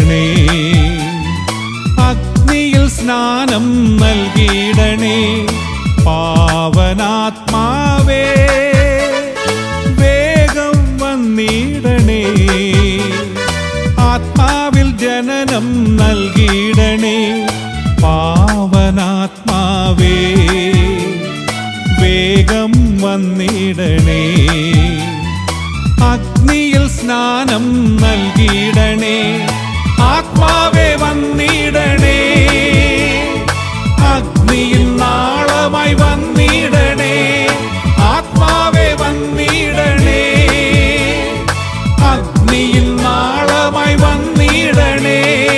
വന്നിടണേ അഗ്നിയിൽ സ്നാനം നൽകിയിടണേ പാവനാത്മാവേ വേഗം വന്നിടണേ ആത്മാവിൽ ജനനം നൽകിയിടണേ പാവനാത്മാവേ വേഗം വന്നിടണേ അഗ്നിയിൽ സ്നാനം നൽകിയിടണേ ആത്മാവേ വന്നിടണേ അഗ്നിയിൽ നാളമായി വന്നിടണേ ആത്മാവേ വന്നിടണേ അഗ്നിയിൽ നാളമായി വന്നിടണേ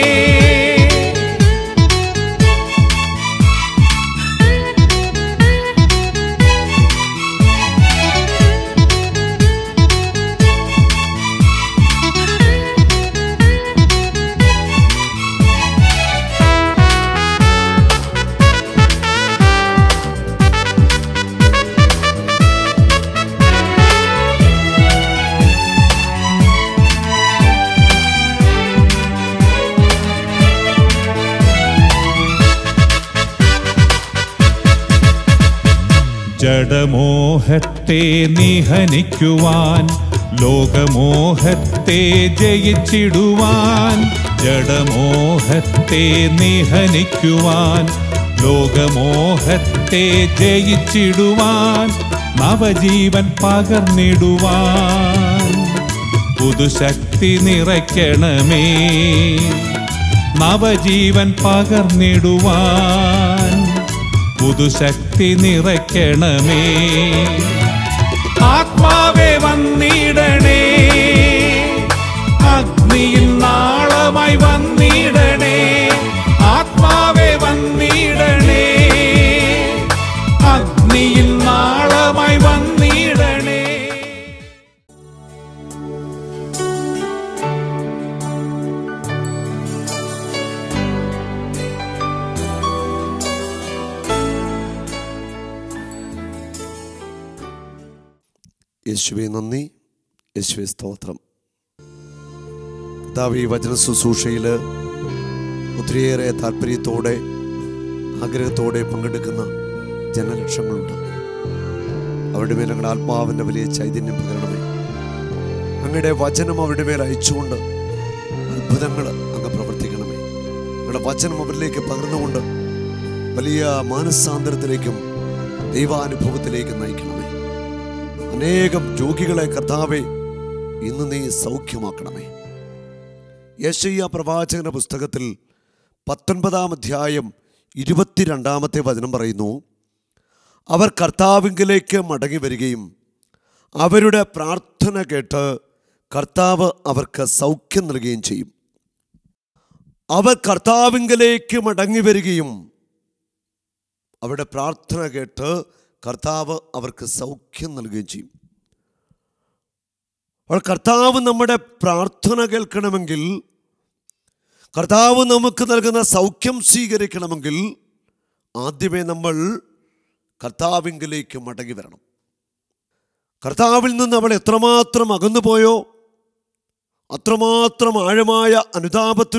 ജഡമോഹത്തെ നിഹനിക്കുവാൻ ലോകമോഹത്തെ ജയിച്ചിടുവാൻ ജഡമോഹത്തെ നിഹനിക്കുവാൻ ലോകമോഹത്തെ ജയിച്ചിടുവാൻ നവജീവൻ പകർന്നിടുവാൻ പുതുശക്തി നിറയ്ക്കണമേ നവജീവൻ പകർന്നിടുവാൻ പുതുശക്തി നിറയ്ക്കണമേ ആത്മാവേ വന്നിടണേ അഗ്നിയിൽ നാളമായി വന്നിടണേ ആത്മാവേ വന്നിടണേ അഗ്നിയിൽ നാളമായി വന്നിടണേ യേശുവെ നന്ദി യേശുവെ സ്തോത്രം കർത്താവ് ഈ വചന ശുശ്രൂഷയിൽ ഒത്തിരിയേറെ താല്പര്യത്തോടെ ആഗ്രഹത്തോടെ പങ്കെടുക്കുന്ന ജനലക്ഷങ്ങളുണ്ട് അവരുടെ മേൽ ഞങ്ങളുടെ ആത്മാവിൻ്റെ വലിയ ചൈതന്യം പകരണമേ അങ്ങയുടെ വചനം അവരുടെ മേൽ അയച്ചുകൊണ്ട് അത്ഭുതങ്ങൾ അങ്ങ് പ്രവർത്തിക്കണമേ ഞങ്ങളുടെ വചനം അവരിലേക്ക് പകർന്നുകൊണ്ട് വലിയ മാനസാന്തരത്തിലേക്കും ദൈവാനുഭവത്തിലേക്കും നയിക്കണമേ അനേകം രോഗികളെ കർത്താവെ ഇന്ന് നീ സൗഖ്യമാക്കണമേ യേശയ്യ പ്രവാചകന്റെ പുസ്തകത്തിൽ പത്തൊൻപതാം അധ്യായം ഇരുപത്തിരണ്ടാമത്തെ വചനം പറയുന്നു അവർ കർത്താവിങ്കിലേക്ക് മടങ്ങി വരികയും അവരുടെ പ്രാർത്ഥന കേട്ട് കർത്താവ് അവർക്ക് സൗഖ്യം നൽകുകയും ചെയ്യും അവർ കർത്താവിങ്കിലേക്ക് മടങ്ങി വരികയും അവരുടെ പ്രാർത്ഥന കേട്ട് കർത്താവ് അവർക്ക് സൗഖ്യം നൽകുകയും ചെയ്യും അപ്പോൾ കർത്താവ് നമ്മുടെ പ്രാർത്ഥന കേൾക്കണമെങ്കിൽ കർത്താവ് നമുക്ക് നൽകുന്ന സൗഖ്യം സ്വീകരിക്കണമെങ്കിൽ ആദ്യമേ നമ്മൾ കർത്താവിങ്കിലേക്ക് മടങ്ങി വരണം കർത്താവിൽ നിന്ന് നമ്മൾ എത്രമാത്രം അകന്നു പോയോ അത്രമാത്രം ആഴമായ അനുതാപത്തിൽ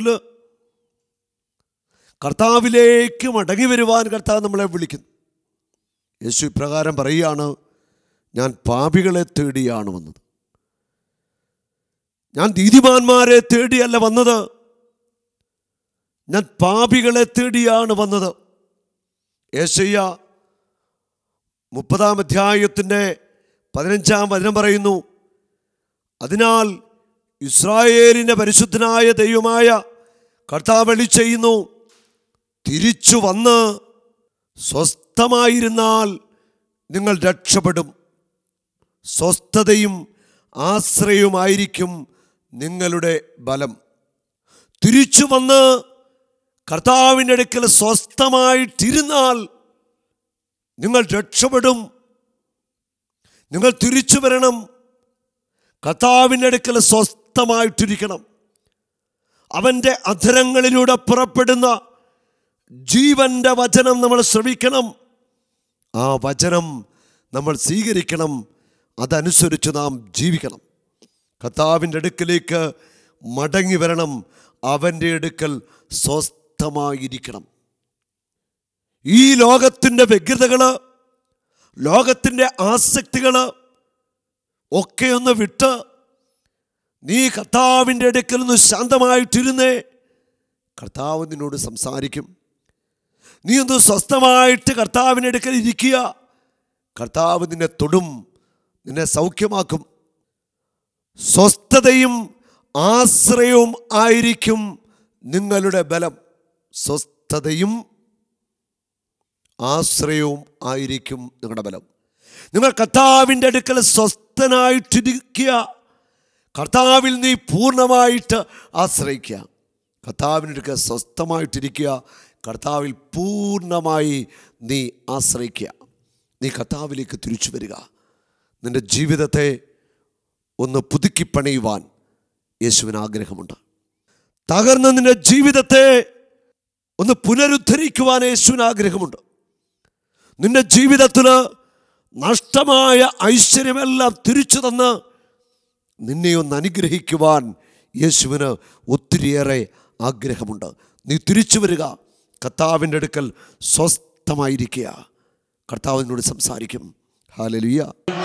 കർത്താവിലേക്ക് മടങ്ങി വരുവാൻ കർത്താവ് നമ്മളെ വിളിക്കുന്നു യേശു ഇപ്രകാരം പറയുകയാണ് ഞാൻ പാപികളെ തേടിയാണ് വന്നത് ഞാൻ നീതിമാന്മാരെ തേടിയല്ല വന്നത് ഞാൻ പാപികളെ തേടിയാണ് വന്നത് യേശയ്യ മുപ്പതാം അധ്യായത്തിൻ്റെ പതിനഞ്ചാം വചനം പറയുന്നു അതിനാൽ ഇസ്രായേലിൻ്റെ പരിശുദ്ധനായ ദൈവമായ കർത്താവ് അരുളി ചെയ്യുന്നു തിരിച്ചു വന്ന് സ്വസ്ഥമായിരുന്നാൽ നിങ്ങൾ രക്ഷപ്പെടും സ്വസ്ഥതയും ആശ്രയവുമായിരിക്കും നിങ്ങളുടെ ബലം തിരിച്ചു വന്ന് കർത്താവിൻ്റെ അടുക്കൽ സ്വസ്ഥമായിട്ടിരുന്നാൽ നിങ്ങൾ രക്ഷപ്പെടും നിങ്ങൾ തിരിച്ചു വരണം കർത്താവിൻ്റെ അടുക്കൽ സ്വസ്ഥമായിട്ടിരിക്കണം അവൻ്റെ അധരങ്ങളിലൂടെ പുറപ്പെടുന്ന ജീവന്റെ വചനം നമ്മൾ ശ്രവിക്കണം ആ വചനം നമ്മൾ സ്വീകരിക്കണം അതനുസരിച്ച് നാം ജീവിക്കണം കർത്താവിൻ്റെ അടുക്കിലേക്ക് മടങ്ങി വരണം അവൻ്റെ അടുക്കൽ സ്വസ്ഥമായിരിക്കണം ഈ ലോകത്തിൻ്റെ വ്യഗ്രതകൾ ലോകത്തിൻ്റെ ആസക്തികൾ ഒക്കെ ഒന്ന് വിട്ട് നീ കർത്താവിൻ്റെ അടുക്കൽ നിന്ന് ശാന്തമായിട്ടിരുന്നേ കർത്താവ് നിന്നോട് സംസാരിക്കും നീ ഒന്ന് സ്വസ്ഥമായിട്ട് കർത്താവിൻ്റെ അടുക്കൽ ഇരിക്കുക കർത്താവ് നിന്നെ തൊടും നിന്നെ സൗഖ്യമാക്കും സ്വസ്ഥതയും ആശ്രയവും ആയിരിക്കും നിങ്ങളുടെ ബലം സ്വസ്ഥതയും ആശ്രയവും ആയിരിക്കും നിങ്ങളുടെ ബലം നിങ്ങൾ കർത്താവിൻ്റെ അടുക്കൽ സ്വസ്ഥനായിട്ടിരിക്കുക കർത്താവിൽ നീ പൂർണ്ണമായിട്ട് ആശ്രയിക്കുക കർത്താവിൻ്റെ അടുക്കൽ സ്വസ്ഥമായിട്ടിരിക്കുക കർത്താവിൽ പൂർണ്ണമായി നീ ആശ്രയിക്കുക നീ കർത്താവിലേക്ക് തിരിച്ചു വരിക നിൻ്റെ ജീവിതത്തെ ഒന്ന് പുതുക്കി പണിയുവാൻ യേശുവിന് ആഗ്രഹമുണ്ട് തകർന്ന നിന്റെ ജീവിതത്തെ ഒന്ന് പുനരുദ്ധരിക്കുവാൻ യേശുവിന് ആഗ്രഹമുണ്ട് നിന്റെ ജീവിതത്തിൽ നഷ്ടമായ ഐശ്വര്യമെല്ലാം തിരിച്ചു തന്ന് നിന്നെ ഒന്ന് അനുഗ്രഹിക്കുവാൻ യേശുവിന് ഒത്തിരിയേറെ ആഗ്രഹമുണ്ട് നീ തിരിച്ചു വരിക കർത്താവിൻ്റെ അടുക്കൽ സ്വസ്ഥമായിരിക്കുക കർത്താവിനോട് സംസാരിക്കും ഹാലലുയ്യ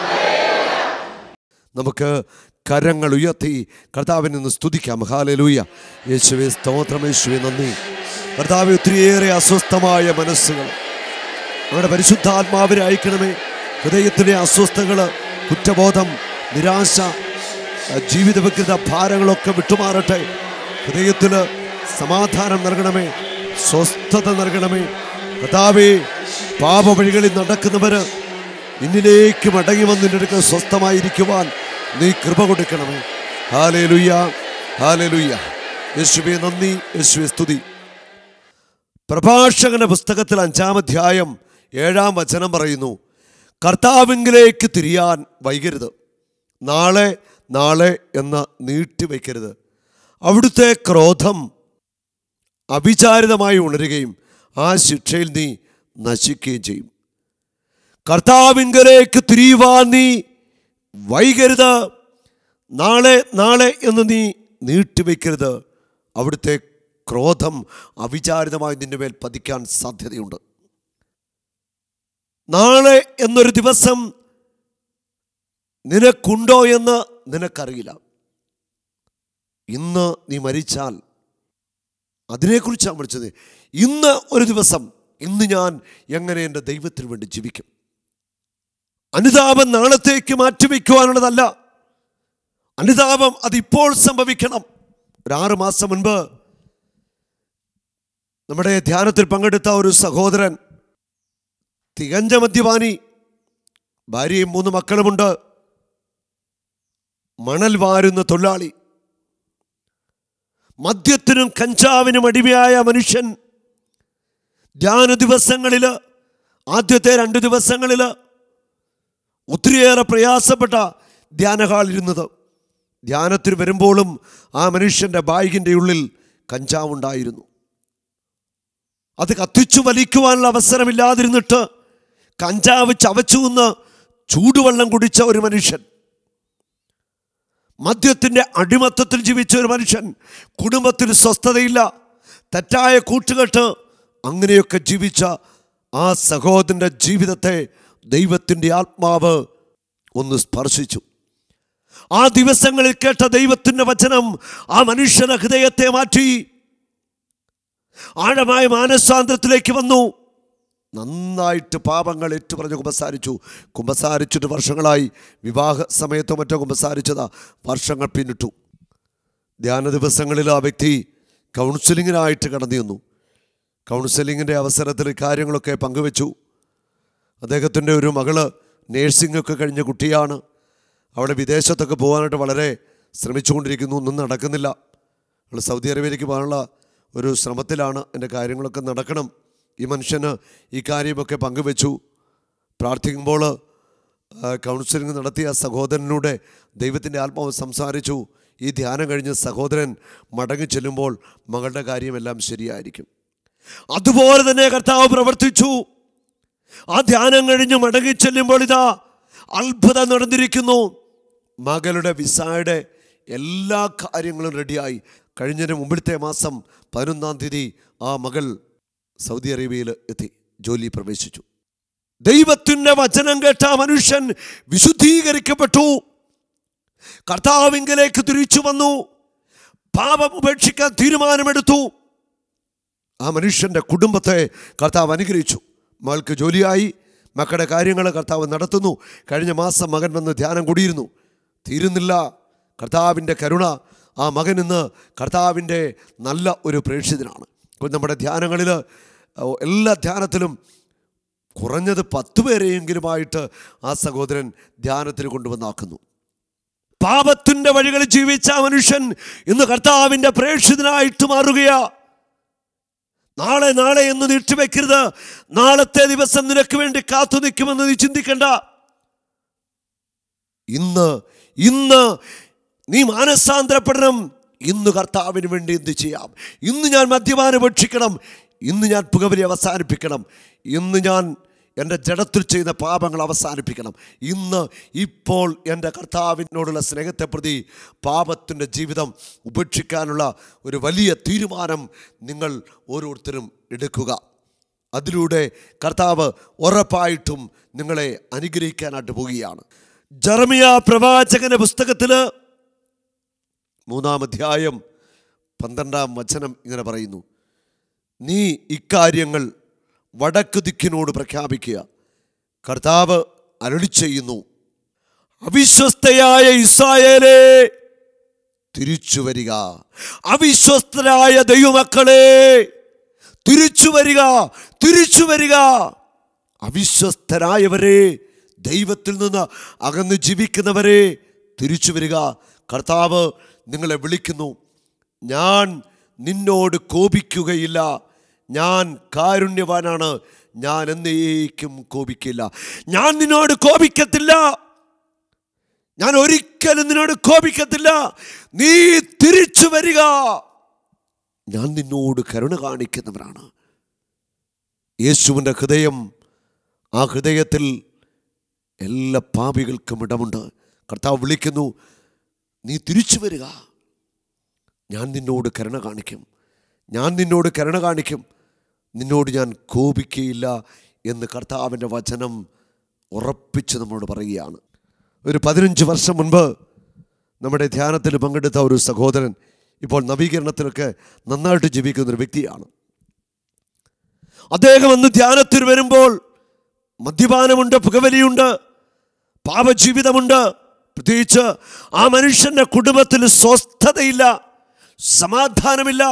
നമുക്ക് കരങ്ങൾ ഉയർത്തി കർത്താവിനെ നിന്ന് സ്തുതിക്കാം ഹാലലൂയ യേശുവെ സ്തോത്രം യേശുവെ നന്ദി കർത്താവ് ഒത്തിരിയേറെ അസ്വസ്ഥമായ മനസ്സുകൾ നമ്മുടെ പരിശുദ്ധാത്മാവിനെ അയക്കണമേ ഹൃദയത്തിലെ അസ്വസ്ഥകൾ കുറ്റബോധം നിരാശ ആ, ജീവിത വ്യക്തിത ഭാരങ്ങളൊക്കെ വിട്ടുമാറട്ടെ ഹൃദയത്തിൽ സമാധാനം നൽകണമേ സ്വസ്ഥത നൽകണമേ കർത്താവേ പാപവഴികളിൽ നടക്കുന്നവർ നിന്നിലേക്ക് മടങ്ങി വന്നിൻ്റെ അടുക്കൽ സ്വസ്ഥമായിരിക്കുവാൻ നീ കൃപ കൊടുക്കണമേ ഹാലേ ലുയ്യ ഹാലേ ലുയ്യ യേശുവെ നന്ദി യേശുവെ സ്തുതി പ്രഭാഷകന്റെ പുസ്തകത്തിൽ അഞ്ചാം അധ്യായം ഏഴാം വചനം പറയുന്നു കർത്താവിങ്കിലേക്ക് തിരിയാൻ വൈകരുത് നാളെ നാളെ എന്ന് നീട്ടിവെക്കരുത് അവിടുത്തെ ക്രോധം അവിചാരിതമായി ഉണരുകയും ആ ശിക്ഷയിൽ നീ നശിക്കുകയും ചെയ്യും കർത്താവിങ്കലേക്ക് തിരിയുവാൻ നീ വൈകരുത് നാളെ നാളെ എന്ന് നീ നീട്ടിവെക്കരുത് അവിടുത്തെ ക്രോധം അവിചാരിതമായി നിന്റെ മേൽ പതിക്കാൻ സാധ്യതയുണ്ട് നാളെ എന്നൊരു ദിവസം നിനക്കുണ്ടോ എന്ന് നിനക്കറിയില്ല ഇന്ന് നീ മരിച്ചാൽ അതിനെക്കുറിച്ചാണ് വിളിച്ചത് ഇന്ന് ഒരു ദിവസം ഇന്ന് ഞാൻ എങ്ങനെ എൻ്റെ ദൈവത്തിന് വേണ്ടി ജീവിക്കും അനുതാപം നാളത്തേക്ക് മാറ്റിവെക്കുവാനുള്ളതല്ല അനുതാപം അതിപ്പോൾ സംഭവിക്കണം ഒരു ആറ് മാസം മുൻപ് നമ്മുടെ ധ്യാനത്തിൽ പങ്കെടുത്ത ഒരു സഹോദരൻ തികഞ്ഞ മദ്യപാനി ഭാര്യയും മൂന്ന് മക്കളുമുണ്ട് മണൽ വാരുന്ന തൊഴിലാളി മദ്യത്തിനും കഞ്ചാവിനും അടിമയായ മനുഷ്യൻ ധ്യാന ദിവസങ്ങളിൽ ആദ്യത്തെ രണ്ട് ദിവസങ്ങളിൽ ഒത്തിരിയേറെ പ്രയാസപ്പെട്ട ധ്യാന ഹാളിരുന്നത് ധ്യാനത്തിന് വരുമ്പോഴും ആ മനുഷ്യൻ്റെ ബാഗിൻ്റെ ഉള്ളിൽ കഞ്ചാവുണ്ടായിരുന്നു അത് കത്തിച്ചു വലിക്കുവാനുള്ള അവസരമില്ലാതിരുന്നിട്ട് കഞ്ചാവ് ചവച്ചു നിന്ന് ചൂടുവെള്ളം കുടിച്ച ഒരു മനുഷ്യൻ മദ്യത്തിൻ്റെ അടിമത്തത്തിൽ ജീവിച്ച ഒരു മനുഷ്യൻ കുടുംബത്തിൽ സ്വസ്ഥതയില്ല തെറ്റായ കൂട്ടുകെട്ട് അങ്ങനെയൊക്കെ ജീവിച്ച ആ സഹോദരൻ്റെ ജീവിതത്തെ ദൈവത്തിൻ്റെ ആത്മാവ് ഒന്ന് സ്പർശിച്ചു ആ ദിവസങ്ങളിൽ കേട്ട ദൈവത്തിൻ്റെ വചനം ആ മനുഷ്യന്റെ ഹൃദയത്തെ മാറ്റി ആഴമായ മാനസാന്തരത്തിലേക്ക് വന്നു നന്നായിട്ട് പാപങ്ങൾ ഏറ്റുപറഞ്ഞ് കുമ്പസാരിച്ചു കുമ്പസാരിച്ചിട്ട് വർഷങ്ങളായി വിവാഹ സമയത്തോ മറ്റോ കുമ്പസാരിച്ചതാ വർഷങ്ങൾ പിന്നിട്ടു ധ്യാന ദിവസങ്ങളിൽ ആ വ്യക്തി കൗൺസിലിങ്ങിനായിട്ട് കടന്നു ചെന്നു കൗൺസിലിങ്ങിൻ്റെ അവസരത്തിൽ കാര്യങ്ങളൊക്കെ പങ്കുവെച്ചു അദ്ദേഹത്തിൻ്റെ ഒരു മകള് നേഴ്സിംഗ് ഒക്കെ കഴിഞ്ഞ കുട്ടിയാണ് അവിടെ വിദേശത്തൊക്കെ പോകാനായിട്ട് വളരെ ശ്രമിച്ചുകൊണ്ടിരിക്കുന്നു ഒന്നും നടക്കുന്നില്ല അവൾ സൗദി അറേബ്യയിലേക്ക് പോകാനുള്ള ഒരു ശ്രമത്തിലാണ് എൻ്റെ കാര്യങ്ങളൊക്കെ നടക്കണം ഈ മനുഷ്യന് ഈ കാര്യമൊക്കെ പങ്കുവെച്ചു പ്രാർത്ഥിക്കുമ്പോൾ കൗൺസിലിംഗ് നടത്തിയ സഹോദരനൂടെ ദൈവത്തിൻ്റെ ആത്മാവ് സംസാരിച്ചു ഈ ധ്യാനം കഴിഞ്ഞ് സഹോദരൻ മടങ്ങി ചെല്ലുമ്പോൾ മകളുടെ കാര്യമെല്ലാം ശരിയായിരിക്കും അതുപോലെ തന്നെ കർത്താവ് പ്രവർത്തിച്ചു ആ ധ്യാനം കഴിഞ്ഞ് മടങ്ങി ചെല്ലുമ്പോൾ ഇതാ അത്ഭുതം നടന്നിരിക്കുന്നു മകളുടെ വിസയുടെ എല്ലാ കാര്യങ്ങളും റെഡിയായി കഴിഞ്ഞതിന് മുമ്പിലത്തെ മാസം പതിനൊന്നാം തീയതി ആ മകൾ സൗദി അറേബ്യയിൽ എത്തി ജോലി പ്രവേശിച്ചു ദൈവത്തിൻ്റെ വചനം കേട്ട ആ മനുഷ്യൻ വിശുദ്ധീകരിക്കപ്പെട്ടു കർത്താവിങ്കലേക്ക് തിരിച്ചു വന്നു പാപം ഉപേക്ഷിക്കാൻ തീരുമാനമെടുത്തു ആ മനുഷ്യൻ്റെ കുടുംബത്തെ കർത്താവ് അനുഗ്രഹിച്ചു മകൾക്ക് ജോലിയായി മക്കളുടെ കാര്യങ്ങൾ കർത്താവ് നടത്തുന്നു കഴിഞ്ഞ മാസം മകൻ വന്ന് ധ്യാനം കൂടിയിരുന്നു തീരുന്നില്ല കർത്താവിൻ്റെ കരുണ ആ മകൻ ഇന്ന് കർത്താവിൻ്റെ നല്ല ഒരു പ്രേക്ഷിതനാണ് ഇപ്പോൾ നമ്മുടെ ധ്യാനങ്ങളിൽ എല്ലാ ധ്യാനത്തിലും കുറഞ്ഞത് പത്ത് പേരെയെങ്കിലുമായിട്ട് ആ സഹോദരൻ ധ്യാനത്തിന് കൊണ്ടുവന്നാക്കുന്നു പാപത്തിൻ്റെ വഴികളിൽ ജീവിച്ച ആ മനുഷ്യൻ ഇന്ന് കർത്താവിൻ്റെ പ്രേക്ഷിതനായിട്ട് മാറുകയാ നാളെ നാളെ എന്ന് നീട്ടിവെക്കരുത് നാളത്തെ ദിവസം നിനക്ക് വേണ്ടി കാത്തു നിൽക്കുമെന്ന് നീ ചിന്തിക്കണ്ട ഇന്ന് ഇന്ന് നീ മാനസാന്തരപ്പെടണം ഇന്ന് കർത്താവിന് വേണ്ടി എന്ത് ചെയ്യാം ഇന്ന് ഞാൻ മദ്യപാനം ഭക്ഷിക്കണം ഇന്ന് ഞാൻ പുകവലി അവസാനിപ്പിക്കണം ഇന്ന് ഞാൻ എൻ്റെ ജഡത്തിൽ ചെയ്യുന്ന പാപങ്ങൾ അവസാനിപ്പിക്കണം ഇന്ന് ഇപ്പോൾ എൻ്റെ കർത്താവിനോടുള്ള സ്നേഹത്തെ പ്രതി പാപത്തിൻ്റെ ജീവിതം ഉപേക്ഷിക്കാനുള്ള ഒരു വലിയ തീരുമാനം നിങ്ങൾ ഓരോരുത്തരും എടുക്കുക അതിലൂടെ കർത്താവ് ഉറപ്പായിട്ടും നിങ്ങളെ അനുഗ്രഹിക്കാനായിട്ട് പോവുകയാണ് ജർമിയ പ്രവാചകന്റെ പുസ്തകത്തിൽ മൂന്നാം അധ്യായം പന്ത്രണ്ടാം വചനം ഇങ്ങനെ പറയുന്നു നീ ഇക്കാര്യങ്ങൾ വടക്ക് ദിക്കിനോട് പ്രഖ്യാപിക്കുക കർത്താവ് അരുളി ചെയ്യുന്നു അവിശ്വസ്തയായ ഇസ്രായേലേ തിരിച്ചു വരിക അവിശ്വസ്തരായ ദൈവമക്കളെ തിരിച്ചു വരിക തിരിച്ചു വരിക അവിശ്വസ്തരായവരെ ദൈവത്തിൽ നിന്ന് അകന്ന് ജീവിക്കുന്നവരെ തിരിച്ചു വരിക കർത്താവ് നിങ്ങളെ വിളിക്കുന്നു ഞാൻ നിന്നോട് കോപിക്കുകയില്ല ഞാൻ കാരുണ്യവാനാണ് ഞാൻ എന്നേക്കും കോപിക്കില്ല ഞാൻ നിന്നോട് കോപിക്കത്തില്ല ഞാൻ ഒരിക്കലും നിന്നോട് കോപിക്കത്തില്ല നീ തിരിച്ചു വരിക ഞാൻ നിന്നോട് കരുണ കാണിക്കുന്നവനാണ് യേശുവിൻ്റെ ഹൃദയം ആ ഹൃദയത്തിൽ എല്ലാ പാപികൾക്കും ഇടമുണ്ട് കർത്താവ് വിളിക്കുന്നു നീ തിരിച്ചു വരിക ഞാൻ നിന്നോട് കരുണ കാണിക്കും ഞാൻ നിന്നോട് കരുണ കാണിക്കും നിന്നോട് ഞാൻ കോപിക്കയില്ല എന്ന് കർത്താവിൻ്റെ വചനം ഉറപ്പിച്ച് നമ്മളോട് പറയുകയാണ് ഒരു പതിനഞ്ച് വർഷം മുൻപ് നമ്മുടെ ധ്യാനത്തിൽ പങ്കെടുത്ത ഒരു സഹോദരൻ ഇപ്പോൾ നവീകരണത്തിലൊക്കെ നന്നായിട്ട് ജീവിക്കുന്ന ഒരു വ്യക്തിയാണ് അദ്ദേഹം അന്ന് ധ്യാനത്തിൽ വരുമ്പോൾ മദ്യപാനമുണ്ട് പുകവലിയുണ്ട് പാപജീവിതമുണ്ട് പ്രത്യേകിച്ച് ആ മനുഷ്യന്റെ കുടുംബത്തിൽ സ്വസ്ഥതയില്ല സമാധാനമില്ല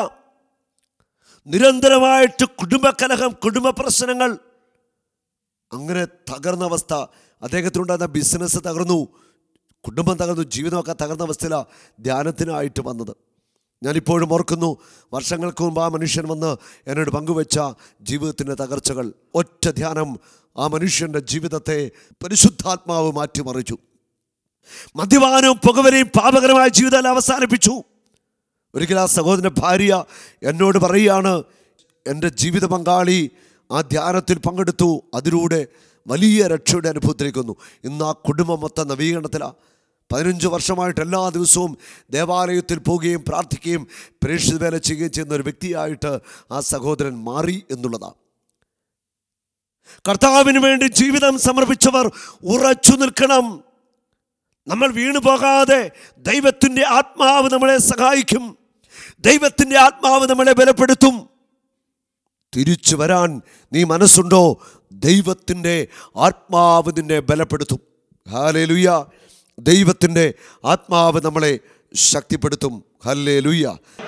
നിരന്തരമായിട്ട് കുടുംബകലഹം കുടുംബ പ്രശ്നങ്ങൾ അങ്ങനെ തകർന്ന അവസ്ഥ അദ്ദേഹത്തിനുണ്ടായിരുന്ന ബിസിനസ് തകർന്നു കുടുംബം തകർന്നു ജീവിതമൊക്കെ തകർന്ന അവസ്ഥയിലാണ് ധ്യാനത്തിനായിട്ട് വന്നത് ഞാനിപ്പോഴും ഓർക്കുന്നു വർഷങ്ങൾക്ക് മുമ്പ് ആ മനുഷ്യൻ വന്ന് എന്നോട് പങ്കുവെച്ച ജീവിതത്തിൻ്റെ തകർച്ചകൾ ഒറ്റ ധ്യാനം ആ മനുഷ്യൻ്റെ ജീവിതത്തെ പരിശുദ്ധാത്മാവ് മാറ്റിമറിച്ചു മദ്യപാനവും പുകവലയും പാപകരമായ ജീവിതം അവസാനിപ്പിച്ചു ഒരിക്കൽ ആ സഹോദരൻ്റെ ഭാര്യ എന്നോട് പറയുകയാണ് എൻ്റെ ജീവിത പങ്കാളി ആ ധ്യാനത്തിൽ പങ്കെടുത്തു അതിലൂടെ വലിയ രക്ഷയുടെ അനുഭവത്തിലേക്ക് വന്നു ഇന്ന് ആ കുടുംബം മൊത്തം നവീകരണത്തിലാണ് പതിനഞ്ച് വർഷമായിട്ട് എല്ലാ ദിവസവും ദേവാലയത്തിൽ പോവുകയും പ്രാർത്ഥിക്കുകയും പ്രേക്ഷിത വേല ചെയ്യുകയും ചെയ്യുന്ന ഒരു വ്യക്തിയായിട്ട് ആ സഹോദരൻ മാറി എന്നുള്ളതാണ് കർത്താവിന് വേണ്ടി ജീവിതം സമർപ്പിച്ചവർ ഉറച്ചു നിൽക്കണം നമ്മൾ വീണു പോകാതെ ദൈവത്തിൻ്റെ ആത്മാവ് നമ്മളെ സഹായിക്കും ദൈവത്തിൻ്റെ ആത്മാവ് നമ്മളെ ബലപ്പെടുത്തും തിരിച്ചു വരാൻ നീ മനസ്സുണ്ടോ ദൈവത്തിൻ്റെ ആത്മാവ് നിന്നെ ബലപ്പെടുത്തും ഹാലേ ലുയ്യ ദൈവത്തിൻ്റെ ആത്മാവ് നമ്മളെ ശക്തിപ്പെടുത്തും ഹല്ലേ ലുയ്യ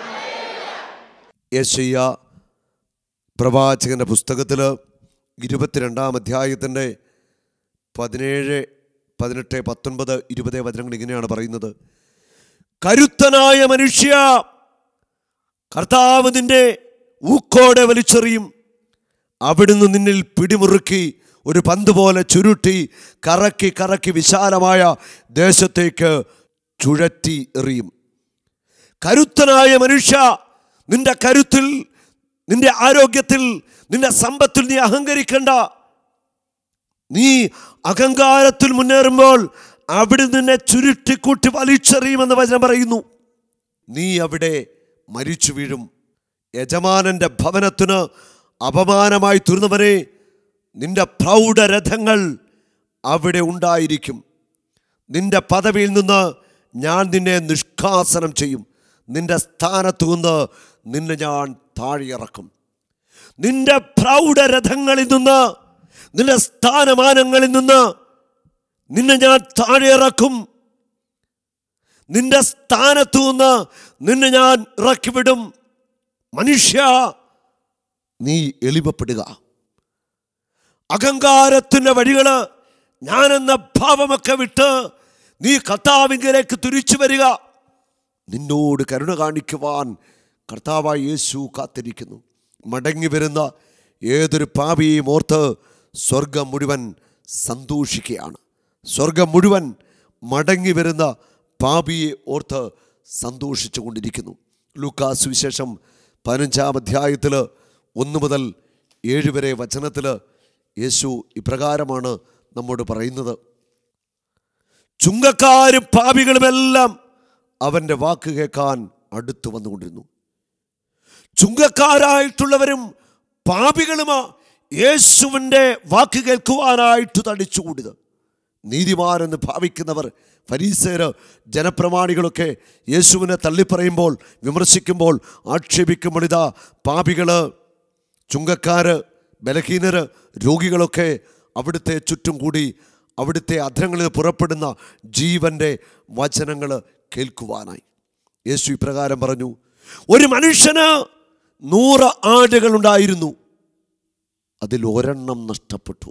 യേശയ്യ പ്രവാചകന്റെ പുസ്തകത്തിൽ ഇരുപത്തിരണ്ടാം അധ്യായത്തിൻ്റെ പതിനേഴ് പതിനെട്ട് പത്തൊൻപത് ഇരുപത് വചനങ്ങൾ ഇങ്ങനെയാണ് പറയുന്നത് കരുത്തനായ മനുഷ്യ കർത്താവ് നിന്റെ ഊക്കോടെ വലിച്ചെറിയും അവിടുന്ന് നിന്നിൽ പിടിമുറുക്കി ഒരു പന്ത് പോലെ ചുരുട്ടി കറക്കി കറക്കി വിശാലമായ ദേശത്തേക്ക് ചുഴറ്റി എറിയും കരുത്തനായ മനുഷ്യ നിന്റെ കരുത്തിൽ നിന്റെ ആരോഗ്യത്തിൽ നിന്റെ സമ്പത്തിൽ നീ അഹങ്കരിക്കണ്ട നീ അഹങ്കാരത്തിൽ മുന്നേറുമ്പോൾ അവിടെ നിന്നെ ചുരുട്ടിക്കൂട്ടി വലിച്ചെറിയുമെന്ന് വചനം പറയുന്നു നീ അവിടെ മരിച്ചു വീഴും യജമാനന്റെ ഭവനത്തിന് അപമാനമായി തീർന്നവനെ നിന്റെ പ്രൗഢരഥങ്ങൾ അവിടെ ഉണ്ടായിരിക്കും നിന്റെ പദവിയിൽ നിന്ന് ഞാൻ നിന്നെ നിഷ്കാസനം ചെയ്യും നിന്റെ സ്ഥാനത്തു നിന്ന് നിന്നെ ഞാൻ താഴെയിറക്കും നിന്റെ പ്രൗഢരഥങ്ങളിൽ നിന്ന് നിന്റെ സ്ഥാനമാനങ്ങളിൽ നിന്ന് നിന്നെ ഞാൻ താഴെയിറക്കും നിന്റെ സ്ഥാനത്തു നിന്ന് നിന്നെ ഞാൻ ഇറക്കിവിടും മനുഷ്യ നീ എളിമപ്പെടുക അഹങ്കാരത്തിൻ്റെ വഴികള് ഞാനെന്ന ഭാവമൊക്കെ വിട്ട് നീ കർത്താവിങ്കിലേക്ക് തിരിച്ചു വരിക നിന്നോട് കരുണ കാണിക്കുവാൻ കർത്താവായ യേശു കാത്തിരിക്കുന്നു മടങ്ങി വരുന്ന ഏതൊരു പാപിയെയും ഓർത്ത് സ്വർഗം മുഴുവൻ സന്തോഷിക്കുകയാണ് സ്വർഗം മുഴുവൻ മടങ്ങി വരുന്ന പാപിയെ ഓർത്ത് സന്തോഷിച്ചു കൊണ്ടിരിക്കുന്നു ലൂക്കാസ് വിശേഷം പതിനഞ്ചാം അധ്യായത്തിൽ ഒന്ന് മുതൽ ഏഴ് വരെ വചനത്തിൽ യേശു ഇപ്രകാരമാണ് നമ്മോട് പറയുന്നത് ചുങ്കക്കാരും പാപികളുമെല്ലാം അവൻ്റെ വാക്ക് കേൾക്കാൻ അടുത്തു വന്നുകൊണ്ടിരുന്നു ചുങ്കക്കാരായിട്ടുള്ളവരും പാപികളുമാ യേശുവിൻ്റെ വാക്ക് കേൾക്കുവാനായിട്ട് തടിച്ചുകൂടിയത് നീതിമാനെന്ന് ഭാവിക്കുന്നവർ ഫരീസേര് ജനപ്രമാണികളൊക്കെ യേശുവിനെ തള്ളിപ്പറയുമ്പോൾ വിമർശിക്കുമ്പോൾ ആക്ഷേപിക്കുമ്പോൾ ഇതാ പാപികള് ചുങ്കക്കാര് ബലഹീനര് രോഗികളൊക്കെ അവിടുത്തെ ചുറ്റും കൂടി അവിടുത്തെ അധരങ്ങളിൽ പുറപ്പെടുന്ന ജീവൻ്റെ വചനങ്ങൾ കേൾക്കുവാനായി യേശു ഇപ്രകാരം പറഞ്ഞു ഒരു മനുഷ്യന് നൂറ് ആടുകളുണ്ടായിരുന്നു അതിൽ ഒരെണ്ണം നഷ്ടപ്പെട്ടു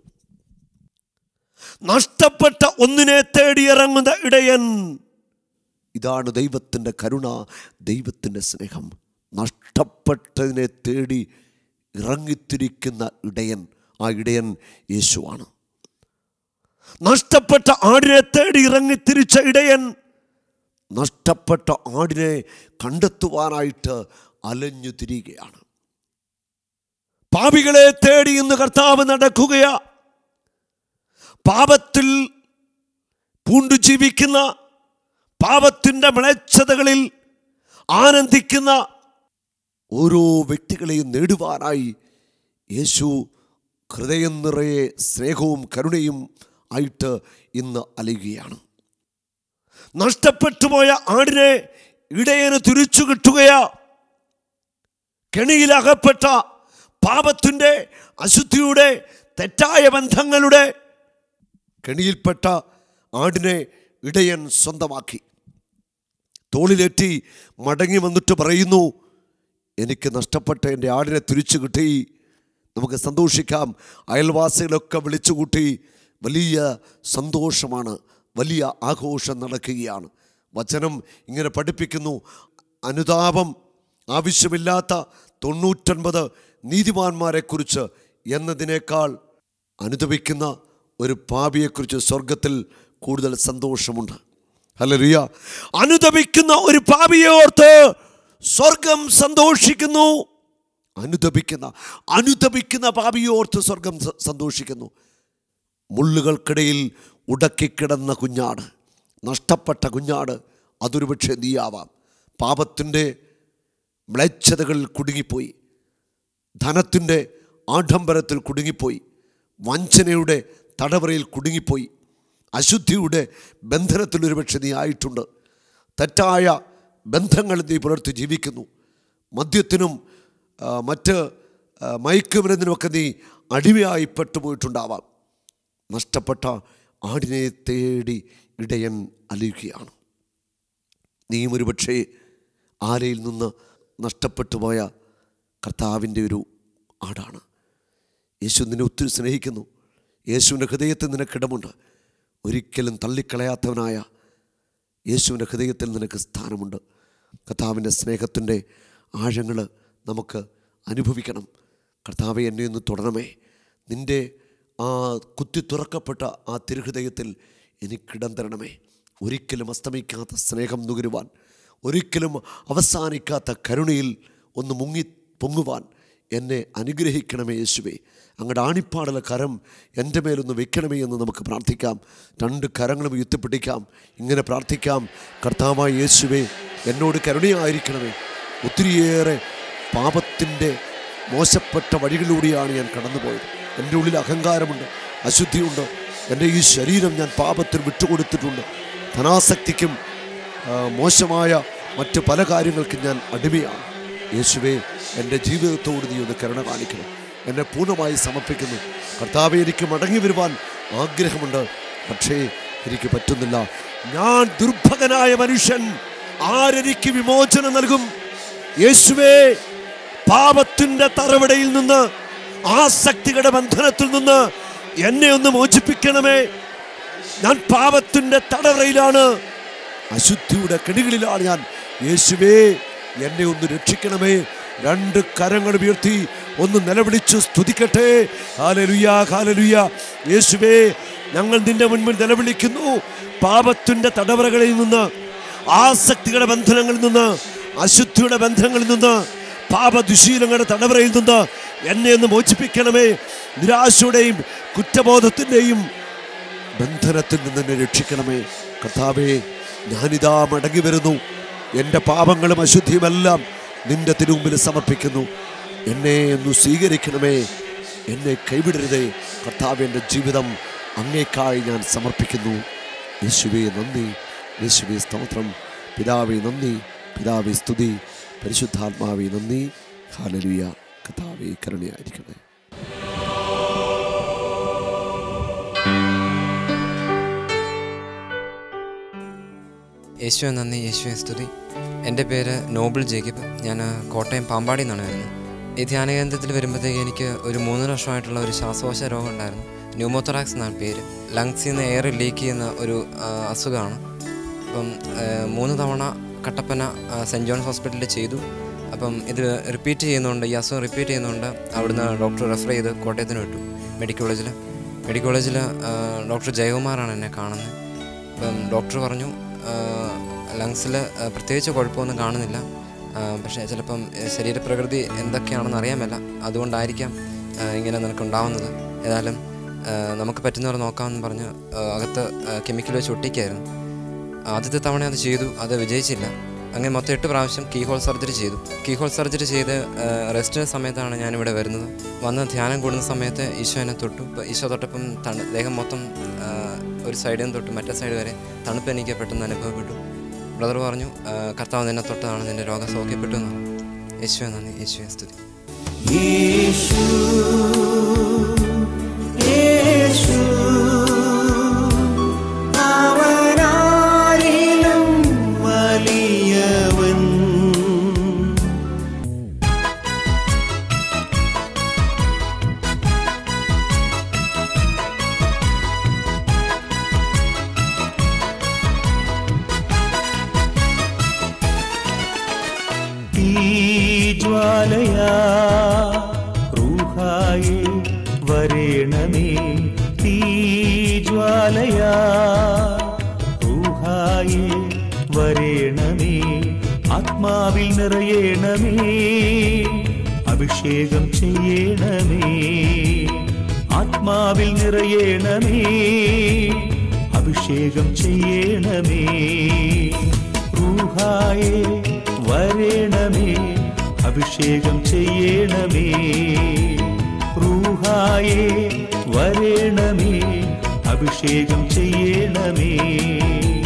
നഷ്ടപ്പെട്ട ഒന്നിനെ തേടിയിറങ്ങുന്ന ഇടയൻ ഇതാണ് ദൈവത്തിൻ്റെ കരുണ ദൈവത്തിൻ്റെ സ്നേഹം നഷ്ടപ്പെട്ടതിനെ തേടി ഇറങ്ങിത്തിരിക്കുന്ന ഇടയൻ ആ ഇടയൻ യേശുവാണ് നഷ്ടപ്പെട്ട ആടിനെ തേടി ഇറങ്ങിത്തിരിച്ച ഇടയൻ നഷ്ടപ്പെട്ട ആടിനെ കണ്ടെത്തുവാനായിട്ട് അലഞ്ഞു തിരികെയാണ് പാപികളെ തേടി ഇന്ന് കർത്താവ് നടക്കുകയാ പാപത്തിൽ പൂണ്ടു ജീവിക്കുന്ന പാപത്തിൻ്റെ മ്ലേച്ഛതകളിൽ ആനന്ദിക്കുന്ന ഓരോ വ്യക്തികളെയും നേടുവാനായി യേശു ഹൃദയം നിറയെ സ്നേഹവും കരുണയും ആയിട്ട് ഇന്ന് അലയുകയാണ് നഷ്ടപ്പെട്ടുപോയ ആടിനെ ഇടയന് തിരിച്ചു കിട്ടുകയാ കെണിയിലകപ്പെട്ട പാപത്തിൻ്റെ അശുദ്ധിയുടെ തെറ്റായ ബന്ധങ്ങളുടെ കെണിയിൽപ്പെട്ട ആടിനെ ഇടയൻ സ്വന്തമാക്കി തോളിലേറ്റി മടങ്ങി വന്നിട്ട് പറയുന്നു എനിക്ക് നഷ്ടപ്പെട്ട എൻ്റെ ആടിനെ തിരിച്ചു കിട്ടി നമുക്ക് സന്തോഷിക്കാം അയൽവാസികളൊക്കെ വിളിച്ചുകൂട്ടി വലിയ സന്തോഷമാണ് വലിയ ആഘോഷം നടക്കുകയാണ് വചനം ഇങ്ങനെ പഠിപ്പിക്കുന്നു അനുതാപം ആവശ്യമില്ലാത്ത തൊണ്ണൂറ്റൊൻപത് നീതിമാന്മാരെക്കുറിച്ച് എന്നതിനേക്കാൾ അനുദപിക്കുന്ന ഒരു പാപിയെക്കുറിച്ച് സ്വർഗത്തിൽ കൂടുതൽ സന്തോഷമുണ്ട് ഹല്ലേലൂയ അനുദപിക്കുന്ന ഒരു പാപിയെ ഓർത്ത് സ്വർഗം സന്തോഷിക്കുന്നു അനുദപിക്കുന്ന അനുദപിക്കുന്ന പാപിയെ ഓർത്ത് സ്വർഗം സ- സന്തോഷിക്കുന്നു മുള്ളുകൾക്കിടയിൽ ഉടക്കിക്കിടന്ന കുഞ്ഞാട് നഷ്ടപ്പെട്ട കുഞ്ഞാട് അതൊരു പക്ഷേ നീയാവാം പാപത്തിൻ്റെ മ്ലേച്ഛതകളിൽ കുടുങ്ങിപ്പോയി ധനത്തിൻ്റെ ആഡംബരത്തിൽ കുടുങ്ങിപ്പോയി വഞ്ചനയുടെ തടവറയിൽ കുടുങ്ങിപ്പോയി അശുദ്ധിയുടെ ബന്ധനത്തിൽ ഒരുപക്ഷെ നീ ആയിട്ടുണ്ട് തെറ്റായ ബന്ധങ്ങൾ നീ പുലർത്തി ജീവിക്കുന്നു മദ്യത്തിനും ആ, മറ്റ് ആ, മയക്കുമരുന്നിനുമൊക്കെ നീ അടിമയായി പെട്ടുപോയിട്ടുണ്ടാവാം നഷ്ടപ്പെട്ട ആടിനെ തേടി ഇടയൻ അലിയുകയാണ് നീയും ഒരുപക്ഷേ ആലയിൽ നിന്ന് നഷ്ടപ്പെട്ടു പോയ കർത്താവിൻ്റെ ഒരു ആടാണ് യേശു നിന്നെ ഒത്തിരി സ്നേഹിക്കുന്നു യേശുവിൻ്റെ ഹൃദയത്തിൽ നിനക്കിടമുണ്ട് ഒരിക്കലും തള്ളിക്കളയാത്തവനായ യേശുവിൻ്റെ ഹൃദയത്തിൽ നിനക്ക് സ്ഥാനമുണ്ട് കർത്താവിൻ്റെ സ്നേഹത്തിൻ്റെ ആഴങ്ങൾ നമുക്ക് അനുഭവിക്കണം കർത്താവെ എന്നെ ഒന്ന് തുടരണമേ നിൻ്റെ ആ കുത്തി തുറക്കപ്പെട്ട ആ തിരുഹൃദയത്തിൽ എനിക്കിടം തരണമേ ഒരിക്കലും അസ്തമിക്കാത്ത സ്നേഹം നുകരുവാൻ ഒരിക്കലും അവസാനിക്കാത്ത കരുണയിൽ ഒന്ന് മുങ്ങി പൊങ്ങുവാൻ എന്നെ അനുഗ്രഹിക്കണമേ യേശുവേ അങ്ങയുടെ ആണിപ്പാടല കരം എൻ്റെ മേലൊന്ന് വെക്കണമേ എന്ന് നമുക്ക് പ്രാർത്ഥിക്കാം രണ്ട് കരങ്ങളും ഉയർത്തിപ്പിടിക്കാം ഇങ്ങനെ പ്രാർത്ഥിക്കാം കർത്താവായ യേശുവേ എന്നോട് കരുണയായിരിക്കണമേ ഒത്തിരിയേറെ പാപത്തിൻ്റെ മോശപ്പെട്ട വഴികളിലൂടെയാണ് ഞാൻ കടന്നുപോയത് എൻ്റെ ഉള്ളിൽ അഹങ്കാരമുണ്ട് അശുദ്ധിയുണ്ട് എൻ്റെ ഈ ശരീരം ഞാൻ പാപത്തിന് വിട്ടുകൊടുത്തിട്ടുണ്ട് ധനാസക്തിക്കും ആ, മോശമായ മറ്റ് പല കാര്യങ്ങൾക്കും ഞാൻ അടിമയാണ് യേശുവേ എൻ്റെ ജീവിതത്തോട് നീ ഒന്ന് കരുണ കാണിക്കണം എന്നെ പൂർണ്ണമായി സമർപ്പിക്കുന്നു കർത്താവെ എനിക്ക് മടങ്ങി വരുവാൻ ആഗ്രഹമുണ്ട് പക്ഷേ എനിക്ക് പറ്റുന്നില്ല ഞാൻ ദുർഭകനായ മനുഷ്യൻ ആരെനിക്ക് വിമോചനം നൽകും യേശുവേ പാപത്തിന്റെ തറവിടയിൽ നിന്ന് ആസക്തികളുടെ ബന്ധനത്തിൽ നിന്ന് എന്നെ ഒന്ന് മോചിപ്പിക്കണമേ ഞാൻ പാപത്തിന്റെ തടവറയിലാണ് അശുദ്ധിയുടെ കെണികളിലാണ് ഞാൻ യേശുവേ എന്നെ ഒന്ന് രക്ഷിക്കണമേ രണ്ട് കരങ്ങൾ ഉയർത്തി ഒന്ന് നിലവിളിച്ചു സ്തുതിക്കട്ടെ ഹാലലുയ ഹാലലുയ യേശുവേ ഞങ്ങൾ നിന്റെ മുൻപിൽ നിലവിളിക്കുന്നു പാപത്തിന്റെ തടവറകളിൽ നിന്ന് ആസക്തിയുടെ ബന്ധനങ്ങളിൽ നിന്ന് അശുദ്ധിയുടെ ബന്ധനങ്ങളിൽ നിന്ന് പാപദുശീലങ്ങളുടെ തടവറയിൽ നിന്ന് എന്നെ ഒന്ന് മോചിപ്പിക്കണമേ നിരാശയുടെയും കുറ്റബോധത്തിൻ്റെയും ബന്ധനത്തിൽ നിന്ന് എന്നെ രക്ഷിക്കണമേ കർത്താവേ ഞാനിതാ മടങ്ങി വരുന്നു എൻ്റെ പാപങ്ങളും അശുദ്ധിയുമെല്ലാം നിന്റെ തിരുമുമ്പിൽ സമർപ്പിക്കുന്നു എന്നെ ഒന്ന് സ്വീകരിക്കണമേ എന്നെ കൈവിടരുതേ കർത്താവ് എൻ്റെ ജീവിതം അങ്ങേക്കായി ഞാൻ സമർപ്പിക്കുന്നു യേശുവേ നന്ദി യേശുവേ സ്തോത്രം പിതാവേ നന്ദി പിതാവേ സ്തുതി പരിശുദ്ധാത്മാവേ നന്ദി ഹാലലുയ കർത്താവേ കരുണയായിരിക്കണേ യേശുവെ നന്ദി യേശുവെ സ്തുതി എൻ്റെ പേര് നോബിൾ ജേക്കബ് ഞാൻ കോട്ടയം പാമ്പാടി നിന്നാണ് വരുന്നത് ഈ ധ്യാനകേന്ദ്രത്തിൽ വരുമ്പോഴത്തേക്ക് എനിക്ക് ഒരു മൂന്നര വർഷമായിട്ടുള്ള ഒരു ശ്വാസകോശ രോഗം ഉണ്ടായിരുന്നു ന്യൂമോത്തറാക്സ് എന്നാണ് പേര് ലങ്സിൽ നിന്ന് എയർ ലീക്ക് ചെയ്യുന്ന ഒരു ആ, അസുഖമാണ് അപ്പം ആ, മൂന്ന് തവണ കട്ടപ്പന ആ, സെൻറ്റ് ജോൺസ് ഹോസ്പിറ്റലിൽ ചെയ്തു അപ്പം ഇത് റിപ്പീറ്റ് ചെയ്യുന്നുണ്ട് ഈ അസുഖം റിപ്പീറ്റ് ചെയ്യുന്നുണ്ട് അവിടുന്ന് ഡോക്ടർ റെഫർ ചെയ്ത് കോട്ടയത്തിന് വിട്ടു മെഡിക്കൽ കോളേജിൽ മെഡിക്കൽ കോളേജിൽ ഡോക്ടർ ജയകുമാറാണ് എന്നെ കാണുന്നത് അപ്പം ഡോക്ടർ പറഞ്ഞു ലങ്സിൽ പ്രത്യേകിച്ച് കുഴപ്പമൊന്നും കാണുന്നില്ല ആ, പക്ഷേ ചിലപ്പം ഏ, ശരീരപ്രകൃതി എന്തൊക്കെയാണെന്ന് അറിയാൻ മേല അതുകൊണ്ടായിരിക്കാം ആ, ഇങ്ങനെ നിനക്ക് ഉണ്ടാവുന്നത് ഏതായാലും ആ, നമുക്ക് പറ്റുന്നവർ നോക്കാമെന്ന് പറഞ്ഞ് ആ, അകത്ത് കെമിക്കൽ വെച്ച് ഒട്ടിക്കായിരുന്നു ആദ്യത്തെ തവണ അത് ചെയ്തു അത് വിജയിച്ചില്ല അങ്ങനെ മൊത്തം എട്ട് പ്രാവശ്യം കീ ഹോൾ സർജറി ചെയ്തു കീ ഹോൾ സർജറി ചെയ്ത് റെസ്റ്റിന് സമയത്താണ് ഞാനിവിടെ വരുന്നത് വന്ന് ധ്യാനം കൂടുന്ന സമയത്ത് ഈശോ എന്നെ തൊട്ടു ഇപ്പം ഈശോ തൊട്ടപ്പം തണു ദേഹം മൊത്തം ആ, ഒരു സൈഡിൽ നിന്ന് തൊട്ട് മറ്റേ സൈഡ് വരെ തണുപ്പ് എനിക്ക് പെട്ടെന്ന് അനുഭവപ്പെട്ടു ബ്രദർ പറഞ്ഞു ആ, കർത്താവ് നിന്നെ തൊട്ടതാണ് നിന്റെ രോഗം സൗഖ്യപ്പെട്ടു എന്ന് പറഞ്ഞു. യേശുവെ നന്ദി യേശുവെ സ്തുതി യേശു യേശു അവനാരിലും വലിയവൻ തീജ്വാലയാ റൂഹായി വരേണമേ തീജ്വാലയാ റൂഹായി വരേണമേ ആത്മാവിൽ നിറയേണമേ അഭിഷേകം ചെയ്യണമേ ആത്മാവിൽ നിറയേണമേ അഭിഷേകം ചെയ്യണമേ റൂഹായേ വരേണമേ അഭിഷേകം ചെയ്യണമേ റൂഹായേ വരേണമേ അഭിഷേകം ചെയ്യണമേ